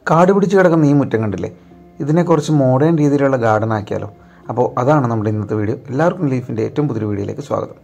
കാട് പിടിച്ച് കിടക്കുന്ന ഈ മുറ്റം കണ്ടില്ലേ ഇതിനെ കുറച്ച് മോഡേൺ രീതിയിലുള്ള ഗാർഡൻ ആക്കിയാലോ അപ്പോൾ അതാണ് നമ്മുടെ ഇന്നത്തെ വീഡിയോ എല്ലാവർക്കും ലീഫിൻ്റെ ഏറ്റവും പുതിയ വീഡിയോയിലേക്ക് സ്വാഗതം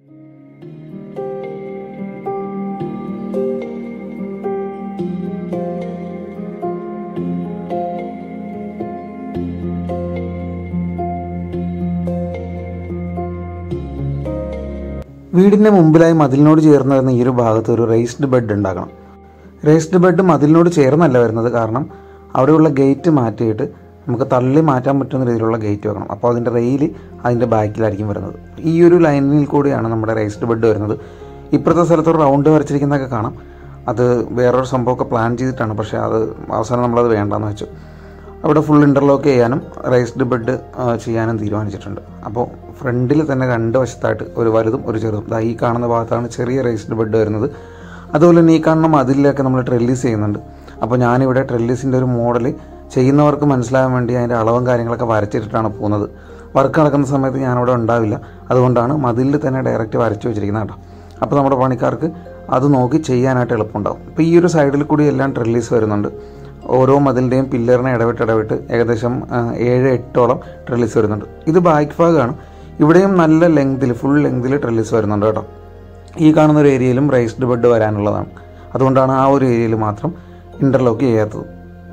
വീടിൻ്റെ മുമ്പിലായി മതിലിനോട് ചേർന്ന് വരുന്ന ഈ ഒരു ഭാഗത്ത് ഒരു റേസ്ഡ് ബെഡ് ഉണ്ടാക്കണം റേസ്ഡ് ബെഡ് മതിലിനോട് ചേർന്നല്ല വരുന്നത് കാരണം അവിടെയുള്ള ഗേറ്റ് മാറ്റിയിട്ട് നമുക്ക് തള്ളി മാറ്റാൻ പറ്റുന്ന രീതിയിലുള്ള ഗേറ്റ് വെക്കണം അപ്പോൾ അതിൻ്റെ റെയിൽ അതിൻ്റെ ബാക്കിലായിരിക്കും വരുന്നത് ഈ ഒരു ലൈനിൽ കൂടിയാണ് നമ്മുടെ റേസ്ഡ് ബെഡ് വരുന്നത് ഇപ്പുറത്തെ സ്ഥലത്ത് ഒരു റൗണ്ട് വരച്ചിരിക്കുന്നതൊക്കെ കാണാം അത് വേറൊരു സംഭവമൊക്കെ പ്ലാൻ ചെയ്തിട്ടാണ് പക്ഷേ അത് അവസാനം നമ്മളത് വേണ്ടെന്ന് വെച്ചു അവിടെ ഫുൾ ഇൻ്റർലോക്ക് ചെയ്യാനും റൈസ്ഡ് ബെഡ് ചെയ്യാനും തീരുമാനിച്ചിട്ടുണ്ട് അപ്പോൾ ഫ്രണ്ടിൽ തന്നെ രണ്ട് വശത്തായിട്ട് ഒരു വലുതും ഒരു ചെറുതും ദാ ഈ കാണുന്ന ഭാഗത്താണ് ചെറിയ റൈസ്ഡ് ബെഡ് വരുന്നത് അതുപോലെ തന്നെ ഈ കാണുന്ന മതിലിലൊക്കെ നമ്മൾ ട്രെല്ലിസ് ചെയ്യുന്നുണ്ട് അപ്പോൾ ഞാനിവിടെ ട്രെല്ലിസിൻ്റെ ഒരു മോഡൽ ചെയ്യുന്നവർക്ക് മനസ്സിലാകാൻ വേണ്ടി അതിൻ്റെ അളവും കാര്യങ്ങളൊക്കെ വരച്ചിട്ടിട്ടാണ് പോകുന്നത് വർക്ക് നടക്കുന്ന സമയത്ത് ഞാനിവിടെ ഉണ്ടാവില്ല അതുകൊണ്ടാണ് മതിലിൽ തന്നെ ഡയറക്റ്റ് വരച്ചു വെച്ചിരിക്കുന്നത് കേട്ടോ അപ്പോൾ നമ്മുടെ പണിക്കാർക്ക് അത് നോക്കി ചെയ്യാനായിട്ട് എളുപ്പമുണ്ടാകും ഇപ്പോൾ ഈ ഒരു സൈഡിൽ കൂടി എല്ലാം ട്രെല്ലീസ് വരുന്നുണ്ട് ഓരോ മതിലിൻ്റെയും പില്ലറിനെ ഇടവിട്ട് ഇടവിട്ട് ഏകദേശം ആ, ഏഴ് എട്ടോളം ട്രെല്ലീസ് വരുന്നുണ്ട് ഇത് ബാക്ക് ഭാഗമാണ് ഇവിടെയും നല്ല ലെങ്തിൽ ഫുൾ ലെങ്തിൽ ട്രെല്ലീസ് വരുന്നുണ്ട് കേട്ടോ ഈ കാണുന്ന ഒരു ഏരിയയിലും റൈസ്ഡ് ബെഡ് വരാനുള്ളതാണ് അതുകൊണ്ടാണ് ആ ഒരു ഏരിയയിൽ മാത്രം ഇൻ്റർലോക്ക് ചെയ്യാത്തത്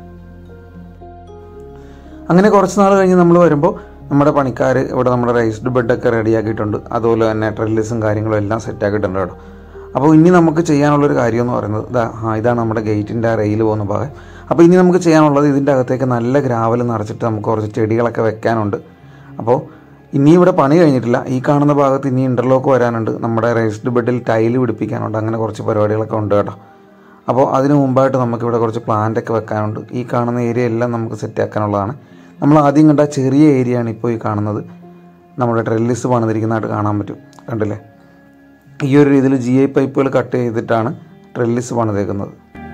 അങ്ങനെ കുറച്ച് നാൾ കഴിഞ്ഞ് നമ്മൾ വരുമ്പോൾ നമ്മുടെ പണിക്കാർ ഇവിടെ നമ്മുടെ റൈസ്ഡ് ബെഡൊക്കെ റെഡിയാക്കിയിട്ടുണ്ട് അതുപോലെ തന്നെ ട്രെല്ലിസും കാര്യങ്ങളും എല്ലാം സെറ്റാക്കിയിട്ടുണ്ട് കേട്ടോ അപ്പോൾ ഇനി നമുക്ക് ചെയ്യാനുള്ളൊരു കാര്യം എന്ന് പറയുന്നത് ഇതാ ആ ഇതാണ് നമ്മുടെ ഗേറ്റിൻ്റെ ആ റെയിൽ പോകുന്ന ഭാഗം അപ്പോൾ ഇനി നമുക്ക് ചെയ്യാനുള്ളത് ഇതിൻ്റെ അകത്തേക്ക് നല്ല ഗ്രാവൽ നിറച്ചിട്ട് നമുക്ക് കുറച്ച് ചെടികളൊക്കെ വെക്കാനുണ്ട് അപ്പോൾ ഇനി ഇവിടെ പണി കഴിഞ്ഞിട്ടില്ല ഈ കാണുന്ന ഭാഗത്ത് ഇനി ഇൻ്റർലോക്ക് വരാനുണ്ട് നമ്മുടെ റൈസ്ഡ് ബെഡിൽ ടൈല് പിടിപ്പിക്കാനുണ്ട് അങ്ങനെ കുറച്ച് പരിപാടികളൊക്കെ ഉണ്ട് കേട്ടോ അപ്പോൾ അതിന് മുമ്പായിട്ട് നമുക്കിവിടെ കുറച്ച് പ്ലാന്റ് ഒക്കെ വെക്കാനുണ്ട് ഈ കാണുന്ന ഏരിയ എല്ലാം നമുക്ക് സെറ്റ് ആക്കാനുള്ളതാണ് നമ്മൾ ആദ്യം കണ്ട ചെറിയ ഏരിയ ആണ് ഇപ്പോൾ ഈ കാണുന്നത് നമ്മുടെ ട്രെല്ലിസ് പണിതിരിക്കുന്നതായിട്ട് കാണാൻ പറ്റും കണ്ടില്ലേ ഈ ഒരു രീതിയിൽ ജി ഐ പൈപ്പുകൾ കട്ട് ചെയ്തിട്ടാണ് ട്രെല്ലിസ് പണിതേക്കുന്നത്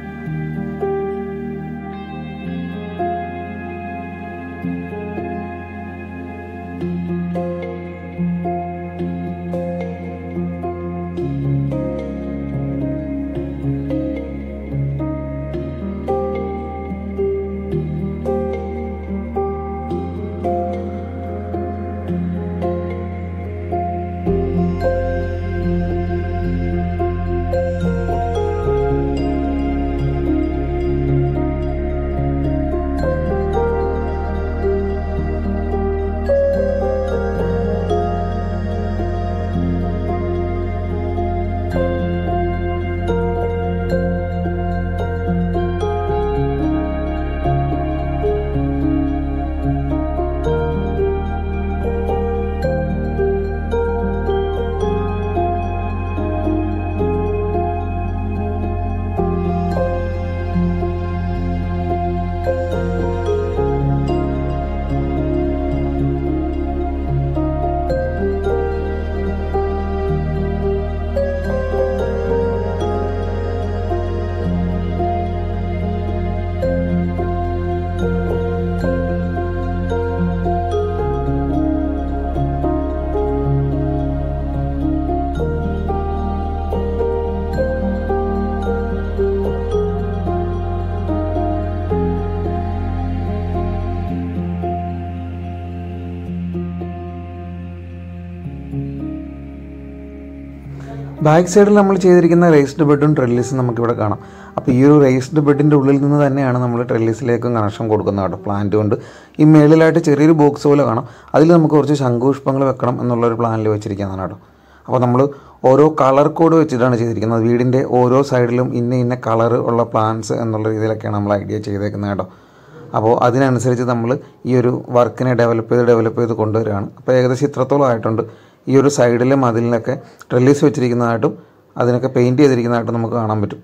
ബാക്ക് സൈഡിൽ നമ്മൾ ചെയ്തിരിക്കുന്ന റേസ്ഡ് ബെഡും ട്രെല്ലിസും നമുക്കിവിടെ കാണാം അപ്പോൾ ഈ ഒരു റേസ്ഡ് ബെഡിൻ്റെ ഉള്ളിൽ നിന്ന് തന്നെയാണ് നമ്മൾ ട്രെല്ലിസിലേക്കും കണക്ഷൻ കൊടുക്കുന്നത് കേട്ടോ പ്ലാന്റ് കൊണ്ട് ഈ മേളിലായിട്ട് ചെറിയൊരു ബോക്സ് പോലെ കാണാം അതിൽ നമുക്ക് കുറച്ച് ശംഖുപുഷ്പങ്ങൾ വെക്കണം എന്നുള്ളൊരു പ്ലാനിൽ വെച്ചിരിക്കുന്നതാണ് കേട്ടോ അപ്പോൾ നമ്മൾ ഓരോ കളർ കോഡ് വെച്ചിട്ടാണ് ചെയ്തിരിക്കുന്നത് വീടിൻ്റെ ഓരോ സൈഡിലും ഇന്ന ഇന്ന കളർ ഉള്ള പ്ലാന്റ്സ് എന്നുള്ള രീതിയിലൊക്കെയാണ് നമ്മൾ ഐഡിയ ചെയ്തേക്കുന്നത് കേട്ടോ അപ്പോൾ അതിനനുസരിച്ച് നമ്മൾ ഈ ഒരു വർക്കിനെ ഡെവലപ്പ് ചെയ്ത് ഡെവലപ്പ് ചെയ്ത് കൊണ്ടുവരികയാണ് അപ്പോൾ ഏകദേശം ഇത്രത്തോളം ആയിട്ടുണ്ട് ഈ ഒരു സൈഡിലെ മതിലിനൊക്കെ ട്രെല്ലീസ് വെച്ചിരിക്കുന്നതായിട്ടും അതിനൊക്കെ പെയിൻറ്റ് ചെയ്തിരിക്കുന്നതായിട്ടും നമുക്ക് കാണാൻ പറ്റും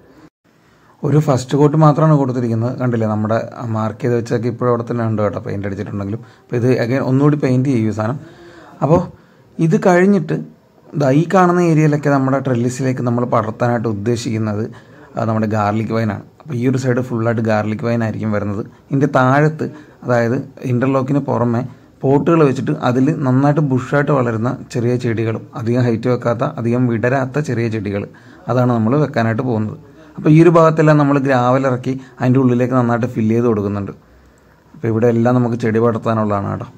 ഒരു ഫസ്റ്റ് കോട്ട് മാത്രമാണ് കൊടുത്തിരിക്കുന്നത് കണ്ടില്ലേ നമ്മുടെ മാർക്ക് ചെയ്ത് വെച്ചൊക്കെ ഇപ്പോഴും അവിടെ തന്നെ ഉണ്ട് കേട്ടോ പെയിൻറ്റ് അടിച്ചിട്ടുണ്ടെങ്കിലും അപ്പോൾ ഇത് അഗൈൻ ഒന്നുകൂടി പെയിൻറ്റ് ചെയ്യും ഈ സാധനം അപ്പോൾ ഇത് കഴിഞ്ഞിട്ട് ദാ ഈ കാണുന്ന ഏരിയയിലൊക്കെ നമ്മുടെ ട്രെല്ലിസിലേക്ക് നമ്മൾ പടർത്താനായിട്ട് ഉദ്ദേശിക്കുന്നത് ആ, നമ്മുടെ ഗാർലിക് വൈനാണ് അപ്പോൾ ഈ ഒരു സൈഡ് ഫുള്ളായിട്ട് ഗാർലിക് വൈൻ ആയിരിക്കും വരുന്നത് ഇതിൻ്റെ താഴത്ത് അതായത് ഇൻ്റർലോക്കിന് പുറമെ പോട്ടുകൾ വെച്ചിട്ട് അതിൽ നന്നായിട്ട് ബുഷായിട്ട് വളരുന്ന ചെറിയ ചെടികളും അധികം ഹൈറ്റ് വെക്കാത്ത അധികം വിടരാത്ത ചെറിയ ചെടികൾ അതാണ് നമ്മൾ വെക്കാനായിട്ട് പോകുന്നത് അപ്പോൾ ഈ ഒരു ഭാഗത്തെല്ലാം നമ്മൾ ഗ്രാവൽ ഇറക്കി അതിൻ്റെ ഉള്ളിലേക്ക് നന്നായിട്ട് ഫില്ല് ചെയ്ത് കൊടുക്കുന്നുണ്ട് അപ്പോൾ ഇവിടെ എല്ലാം നമുക്ക് ചെടി പടർത്താനുള്ളതാണ് കേട്ടോ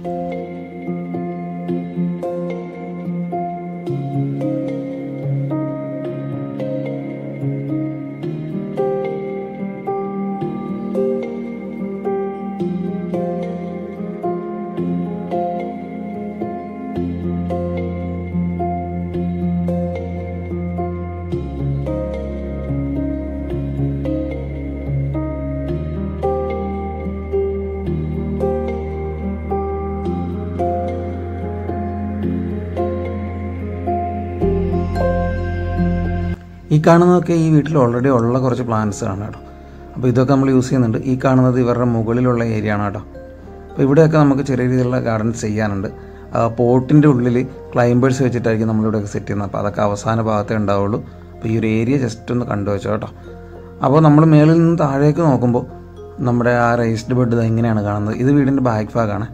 ഈ കാണുന്നതൊക്കെ ഈ വീട്ടിൽ ഓൾറെഡി ഉള്ള കുറച്ച് പ്ലാന്റ്സ് ആണ് കേട്ടോ അപ്പോൾ ഇതൊക്കെ നമ്മൾ യൂസ് ചെയ്യുന്നുണ്ട് ഈ കാണുന്നത് ഇവരുടെ മുകളിലുള്ള ഏരിയ ആണ് കേട്ടോ അപ്പോൾ ഇവിടെയൊക്കെ നമുക്ക് ചെറിയ രീതിയിലുള്ള ഗാർഡൻസ് ചെയ്യാനുണ്ട് പോട്ടിൻ്റെ ഉള്ളിൽ ക്ലൈംബേഴ്സ് വെച്ചിട്ടായിരിക്കും നമ്മളിവിടെയൊക്കെ സെറ്റ് ചെയ്യുന്നത് അപ്പോൾ അതൊക്കെ അവസാന ഭാഗത്തേ ഉണ്ടാവുള്ളൂ അപ്പോൾ ഈ ഒരു ഏരിയ ജസ്റ്റ് ഒന്ന് കണ്ടു വെച്ചോ കേട്ടോ അപ്പോൾ നമ്മൾ മേളിൽ നിന്ന് താഴേക്ക് നോക്കുമ്പോൾ നമ്മുടെ ആ റേസ്ഡ് ബെഡ് ഇത് എങ്ങനെയാണ് കാണുന്നത് ഇത് വീടിൻ്റെ ബാക്ക് ഭാഗമാണ്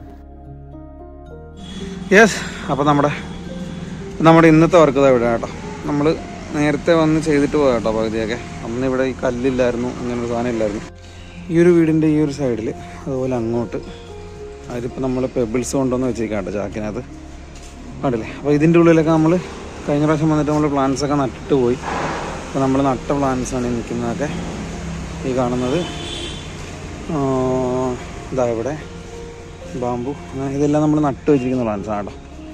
യെസ് അപ്പോൾ നമ്മുടെ നമ്മുടെ ഇന്നത്തെ വർക്ക് ഇവിടെ കേട്ടോ നമ്മൾ നേരത്തെ വന്ന് ചെയ്തിട്ട് പോകാം കേട്ടോ പകുതിയൊക്കെ അന്ന് ഇവിടെ ഈ കല്ലില്ലായിരുന്നു ഇങ്ങനൊരു സാധനം ഇല്ലായിരുന്നു ഈ ഒരു വീടിൻ്റെ ഈ ഒരു സൈഡിൽ അതുപോലെ അങ്ങോട്ട് അതിലിപ്പോൾ നമ്മൾ പെബിൾസ് കൊണ്ടുവന്ന് വെച്ചേക്കാം കേട്ടോ ചാക്കിനകത്ത് കണ്ടില്ലേ അപ്പോൾ ഇതിൻ്റെ ഉള്ളിലൊക്കെ നമ്മൾ കഴിഞ്ഞ പ്രാവശ്യം വന്നിട്ട് നമ്മൾ പ്ലാന്റ്സ് ഒക്കെ നട്ടിട്ട് പോയി അപ്പോൾ നമ്മൾ നട്ട plants ആണ് ഈ നിൽക്കുന്നതൊക്കെ ഈ കാണുന്നത് ആ, ഇതാ ഇവിടെ ബാമ്പു അങ്ങനെ ഇതെല്ലാം നമ്മൾ നട്ട് വെച്ചിരിക്കുന്ന പ്ലാന്റ്സ് ആണ് കേട്ടോ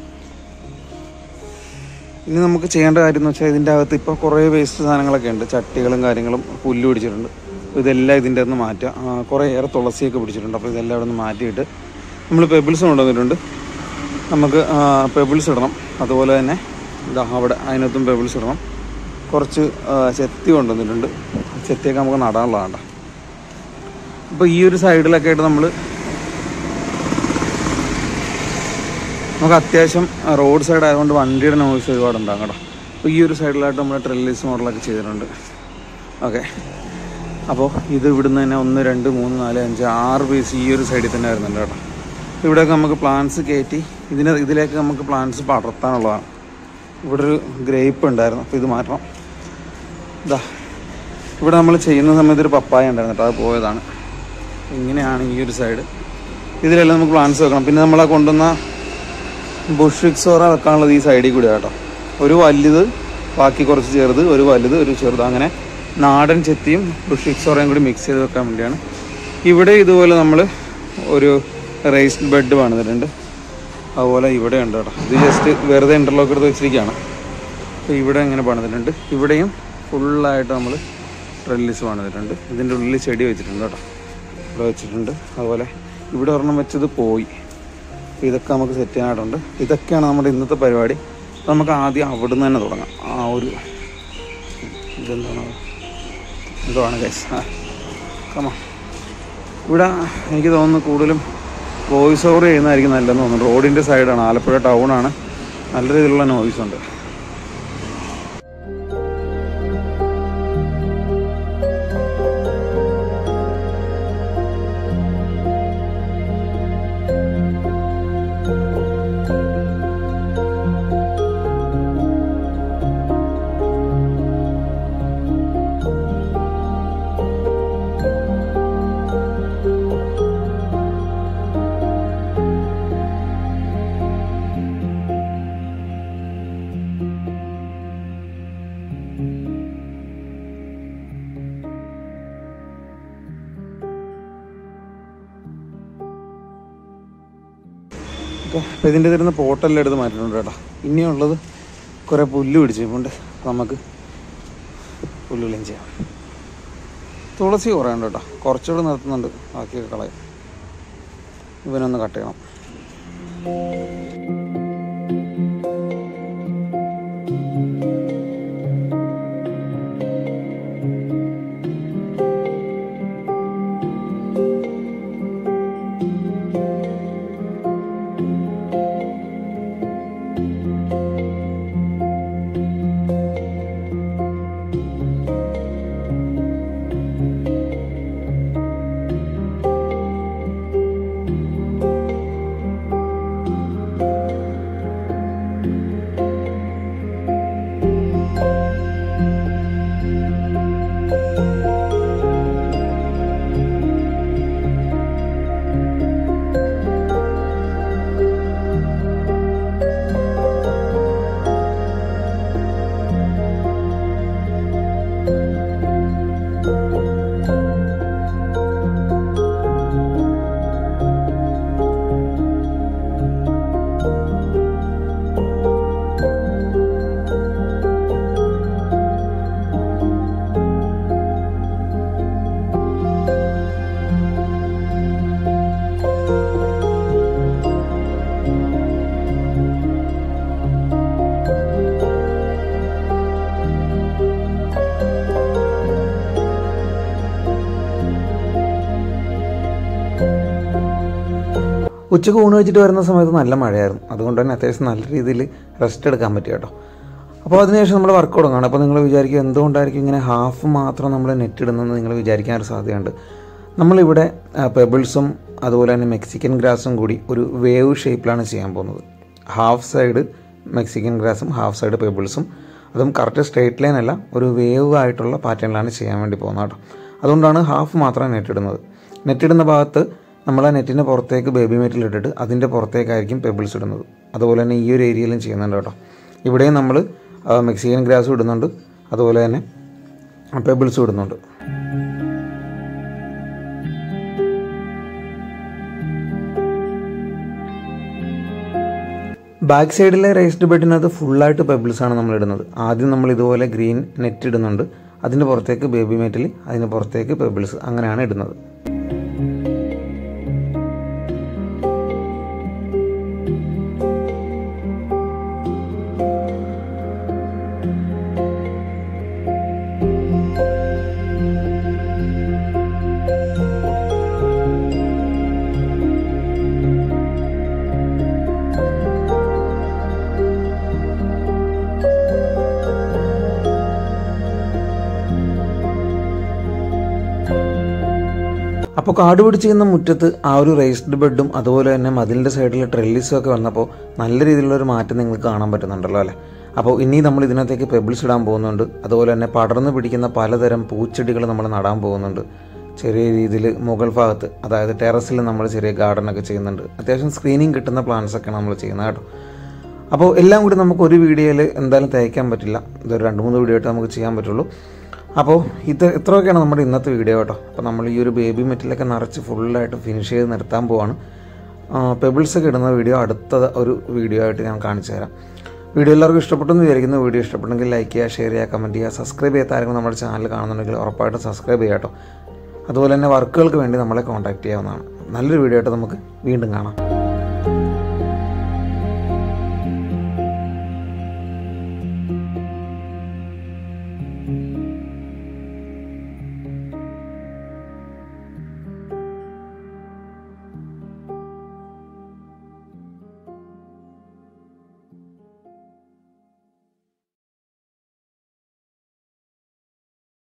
ഇനി നമുക്ക് ചെയ്യേണ്ട കാര്യം എന്ന് വെച്ചാൽ ഇതിൻ്റെ അകത്ത് ഇപ്പോൾ കുറേ വേസ്റ്റ് സാധനങ്ങളൊക്കെ ഉണ്ട് ചട്ടികളും കാര്യങ്ങളും പുല്ല് പിടിച്ചിട്ടുണ്ട് അപ്പോൾ ഇതെല്ലാം ഇതിൻ്റെ അകത്ത് മാറ്റുക ആ, കുറേ ഏറെ തുളസിയൊക്കെ പിടിച്ചിട്ടുണ്ട് അപ്പോൾ ഇതെല്ലാം ഇവിടെ നിന്ന് മാറ്റിയിട്ട് നമ്മൾ പെബിൾസ് കൊണ്ടുവന്നിട്ടുണ്ട് നമുക്ക് പെബിൾസ് ഇടണം അതുപോലെ തന്നെ ഇതാ അവിടെ അതിനകത്തും പെബിൾസ് ഇടണം കുറച്ച് ആ, ചെത്തി കൊണ്ടുവന്നിട്ടുണ്ട് ചെത്തിയൊക്കെ നമുക്ക് നടാനുള്ളതാണ് അപ്പോൾ ഈ ഒരു സൈഡിലൊക്കെ ആയിട്ട് നമ്മൾ നമുക്ക് അത്യാവശ്യം റോഡ് സൈഡ് ആയതുകൊണ്ട് വണ്ടിയുടെ നോയ്സ് ഒരുപാട് ഉണ്ടാകും കേട്ടോ അപ്പോൾ ഈ ഒരു സൈഡിലായിട്ട് നമ്മൾ ട്രെല്ലിസ് മോഡലൊക്കെ ചെയ്തിട്ടുണ്ട് ഓക്കെ അപ്പോൾ ഇത് ഇവിടുന്ന് തന്നെ ഒന്ന് രണ്ട് മൂന്ന് നാല് അഞ്ച് ആറ് പീസ് ഈ ഒരു സൈഡിൽ തന്നെ വരുന്നുണ്ട് കേട്ടോ ഇവിടെയൊക്കെ നമുക്ക് പ്ലാന്റ്സ് കയറ്റി ഇതിന് ഇതിലേക്ക് നമുക്ക് പ്ലാന്റ്സ് പടർത്താനുള്ളതാണ് ഇവിടെ ഒരു ഗ്രേപ്പ് ഉണ്ടായിരുന്നു അപ്പോൾ ഇത് മാറ്റണം ഇതാ ഇവിടെ നമ്മൾ ചെയ്യുന്ന സമയത്ത് ഒരു പപ്പായ ഉണ്ടായിരുന്നു കേട്ടോ അത് പോയതാണ് ഇങ്ങനെയാണ് ഈ ഒരു സൈഡ് ഇതിലെല്ലാം നമുക്ക് പ്ലാന്റ്സ് വെക്കണം പിന്നെ നമ്മളെ കൊണ്ടുവന്ന ബുഷ് ഫിക്സോറ വെക്കാനുള്ളത് ഈ സൈഡിൽ കൂടി കേട്ടോ ഒരു വലുത് ബാക്കി കുറച്ച് ചെറുത് ഒരു വലുത് ഒരു ചെറുത് അങ്ങനെ നാടൻ ചെത്തിയും ബുഷ് ഫിക്സോറയും കൂടി മിക്സ് ചെയ്ത് വെക്കാൻ വേണ്ടിയാണ് ഇവിടെ ഇതുപോലെ നമ്മൾ ഒരു റേസ്ഡ് ബെഡ് പണിതിട്ടുണ്ട് അതുപോലെ ഇവിടെ ഉണ്ട് കേട്ടോ ഇത് ജസ്റ്റ് വെറുതെ ഇൻ്റർലോക്ക് എടുത്ത് വെച്ചിരിക്കുകയാണ് അപ്പോൾ ഇവിടെ ഇങ്ങനെ പണിതിട്ടുണ്ട് ഇവിടെയും ഫുള്ളായിട്ട് നമ്മൾ ട്രെല്ലിസ് പണിതിട്ടുണ്ട് ഇതിൻ്റെ ഉള്ളിൽ ചെടി വെച്ചിട്ടുണ്ട് കേട്ടോ ഇവിടെ വെച്ചിട്ടുണ്ട് അതുപോലെ ഇവിടെ ഒരെണ്ണം വെച്ചത് പോയി അപ്പോൾ ഇതൊക്കെ നമുക്ക് സെറ്റ് ചെയ്യാനായിട്ടുണ്ട് ഇതൊക്കെയാണ് നമ്മുടെ ഇന്നത്തെ പരിപാടി അപ്പോൾ നമുക്ക് ആദ്യം അവിടുന്ന് തന്നെ തുടങ്ങാം ആ ഒരു ഇതെന്താണ് ഇതാണ് ഗൈസ് ആ കമാ ഇവിടെ എനിക്ക് തോന്നുന്നു കൂടുതലും വോയിസ് ഓവർ ചെയ്യുന്നതായിരിക്കും നല്ലതെന്ന് തോന്നുന്നു റോഡിൻ്റെ സൈഡാണ് ആലപ്പുഴ ടൗണാണ് നല്ല രീതിയിലുള്ള നോയ്സ് ഉണ്ട് ഓക്കെ അപ്പോൾ ഇതിൻ്റെ തരുന്ന പോട്ടെല്ലാം എടുത്ത് മാറ്റിയിട്ടുണ്ട് കേട്ടോ ഇനിയുള്ളത് കുറേ പുല്ല് പിടിച്ചിട്ടുണ്ട് നമുക്ക് പുല്ലുകളും ചെയ്യാം തുളസി കുറേ ഉണ്ട് കേട്ടോ കുറച്ചുകൂടെ നിർത്തുന്നുണ്ട് ബാക്കിയൊക്കെ കളയും ഇവനൊന്ന് കട്ട് ചെയ്യണം ഉച്ചക്ക് ഊണ് വെച്ചിട്ട് വരുന്ന സമയത്ത് നല്ല മഴയായിരുന്നു അതുകൊണ്ട് തന്നെ അത്യാവശ്യം നല്ല രീതിയിൽ റെസ്റ്റ് എടുക്കാൻ പറ്റി കേട്ടോ അപ്പോൾ അതിനുശേഷം നമ്മൾ വർക്ക് തുടങ്ങുകയാണ് അപ്പോൾ നിങ്ങൾ വിചാരിക്കും എന്തുകൊണ്ടായിരിക്കും ഇങ്ങനെ ഹാഫ് മാത്രം നമ്മൾ നെറ്റ് ഇടുന്നതെന്ന് നിങ്ങൾ വിചാരിക്കാൻ ഒരു സാധ്യതയുണ്ട് നമ്മളിവിടെ പെബിൾസും അതുപോലെ തന്നെ മെക്സിക്കൻ ഗ്രാസും കൂടി ഒരു വേവ് ഷേപ്പിലാണ് ചെയ്യാൻ പോകുന്നത് ഹാഫ് സൈഡ് മെക്സിക്കൻ ഗ്രാസും ഹാഫ് സൈഡ് പെബിൾസും അതും കറക്റ്റ് സ്ട്രേറ്റ് ലൈൻ അല്ല ഒരു വേവ് ആയിട്ടുള്ള പാറ്റേണിലാണ് ചെയ്യാൻ വേണ്ടി പോകുന്നത് കേട്ടോ അതുകൊണ്ടാണ് ഹാഫ് മാത്രം നെറ്റ് ഇടുന്നത് നെറ്റ് ഇടുന്ന ഭാഗത്ത് നമ്മൾ ആ നെറ്റിൻ്റെ പുറത്തേക്ക് ബേബി മെറ്റിൽ ഇട്ടിട്ട് അതിൻ്റെ പുറത്തേക്കായിരിക്കും പെബിൾസ് ഇടുന്നത് അതുപോലെ തന്നെ ഈ ഒരു ഏരിയയിലും ചെയ്യുന്നുണ്ട് കേട്ടോ ഇവിടെയും നമ്മൾ മെക്സിക്കൻ ഗ്രാസും ഇടുന്നുണ്ട് അതുപോലെ തന്നെ പെബിൾസും ഇടുന്നുണ്ട് ബാക്ക് സൈഡിലെ റേസ്ഡ് ബെഡിനകത്ത് ഫുള്ളായിട്ട് പെബിൾസ് ആണ് നമ്മൾ ഇടുന്നത് ആദ്യം നമ്മൾ ഇതുപോലെ ഗ്രീൻ നെറ്റ് ഇടുന്നുണ്ട് അതിൻ്റെ പുറത്തേക്ക് ബേബി മെറ്റിൽ അതിന് പുറത്തേക്ക് പെബിൾസ് അങ്ങനെയാണ് ഇടുന്നത് അപ്പോൾ കാട് പിടിച്ചിരിക്കുന്ന മുറ്റത്ത് ആ ഒരു റേസ്ഡ് ബെഡും അതുപോലെ തന്നെ മതിലിൻ്റെ സൈഡിലെ ട്രെല്ലിസും ഒക്കെ വന്നപ്പോൾ നല്ല രീതിയിലുള്ള ഒരു മാറ്റം നിങ്ങൾക്ക് കാണാൻ പറ്റുന്നുണ്ടല്ലോ അല്ലേ അപ്പോൾ ഇനി നമ്മൾ ഇതിനകത്തേക്ക് പെബിൾസ് ഇടാൻ പോകുന്നുണ്ട് അതുപോലെ തന്നെ പടർന്നു പിടിക്കുന്ന പലതരം പൂച്ചെടികൾ നമ്മൾ നടാൻ പോകുന്നുണ്ട് ചെറിയ രീതിയിൽ മുകൾ ഭാഗത്ത് അതായത് ടെറസിൽ നമ്മൾ ചെറിയ ഗാർഡനൊക്കെ ചെയ്യുന്നുണ്ട് അത്യാവശ്യം സ്ക്രീനിങ് കിട്ടുന്ന പ്ലാന്റ്സ് ഒക്കെ നമ്മൾ ചെയ്യുന്നത് കേട്ടോ അപ്പോൾ എല്ലാം കൂടി നമുക്ക് ഒരു വീഡിയോയിൽ എന്തായാലും തയ്ക്കാൻ പറ്റില്ല ഇതൊരു രണ്ട് മൂന്ന് വീഡിയോ ആയിട്ട് നമുക്ക് ചെയ്യാൻ പറ്റുള്ളൂ അപ്പോൾ ഇത് ഇത്രയൊക്കെയാണ് നമ്മുടെ ഇന്നത്തെ വീഡിയോ കേട്ടോ അപ്പോൾ നമ്മൾ ഈ ഒരു ബേബി മെറ്റിലൊക്കെ നിറച്ച് ഫുള്ളായിട്ട് ഫിനിഷ് ചെയ്ത് നിർത്താൻ പോവാണ് പെബിൾസ് ഒക്കെ ഇടുന്ന വീഡിയോ അടുത്ത ഒരു വീഡിയോ ആയിട്ട് ഞാൻ കാണിച്ചു തരാം വീഡിയോ എല്ലാവർക്കും ഇഷ്ടപ്പെട്ടെന്ന് വിചാരിക്കുന്നു വീഡിയോ ഇഷ്ടപ്പെട്ടെങ്കിൽ ലൈക്ക് ചെയ്യുക ഷെയർ ചെയ്യുക കമൻറ്റ് ചെയ്യുക സബ്സ്ക്രൈബ് ചെയ്യാത്ത ആരെങ്കിലും നമ്മുടെ ചാനൽ കാണുന്നുണ്ടെങ്കിൽ ഉറപ്പായിട്ടും സബ്സ്ക്രൈബ് ചെയ്യുക കേട്ടോ അതുപോലെ തന്നെ വർക്കുകൾക്ക് വേണ്ടി നമ്മളെ കോൺടാക്റ്റ് ചെയ്യാവുന്നതാണ് നല്ലൊരു വീഡിയോ ആയിട്ട് നമുക്ക് വീണ്ടും കാണാം